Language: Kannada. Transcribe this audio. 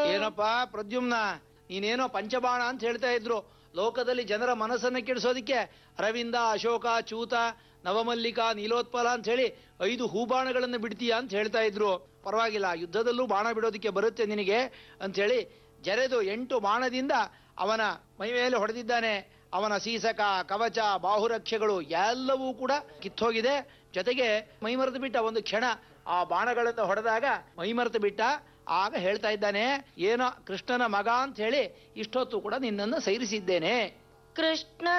ಏನಪ್ಪ ಪ್ರದ್ಯುಮ್ನ ನೀನೇನೋ ಪಂಚಬಾಣ ಅಂತ ಹೇಳ್ತಾ ಇದ್ರು ಲೋಕದಲ್ಲಿ ಜನರ ಮನಸ್ಸನ್ನ ಕೆಡಿಸೋದಿಕ್ಕೆ ಅರವಿಂದ ಅಶೋಕ ಚೂತ ನವಮಲ್ಲಿಕ ನೀಲೋತ್ಪಲ ಅಂತ ಹೇಳಿ ಐದು ಹೂಬಾಣಗಳನ್ನು ಬಿಡ್ತೀಯ ಅಂತ ಹೇಳ್ತಾ ಇದ್ರು ಪರವಾಗಿಲ್ಲ ಯುದ್ಧದಲ್ಲೂ ಬಾಣ ಬಿಡೋದಿಕ್ಕೆ ಬರುತ್ತೆ ನಿನಗೆ ಅಂತ ಹೇಳಿ ಜರೆದು ಎಂಟು ಬಾಣದಿಂದ ಅವನ ಮೈ ಮೇಲೆ ಹೊಡೆದಿದ್ದಾನೆ ಅವನ ಸೀಸಕ ಕವಚ ಬಾಹುರಕ್ಷೆಗಳು ಎಲ್ಲವೂ ಕೂಡ ಕಿತ್ತೋಗಿದೆ ಜೊತೆಗೆ ಮೈಮರೆತು ಬಿಟ್ಟ ಒಂದು ಕ್ಷಣ ಆ ಬಾಣಗಳನ್ನು ಹೊಡೆದಾಗ ಮೈಮರೆತು ಬಿಟ್ಟ ಆಗ ಹೇಳ್ತಾ ಇದ್ದಾನೆ ಏನೋ ಕೃಷ್ಣನ ಮಗ ಅಂತ ಹೇಳಿ ಇಷ್ಟೊತ್ತು ಕೂಡ ನಿನ್ನನ್ನು ಸೈರಿಸಿದ್ದೇನೆ ಕೃಷ್ಣ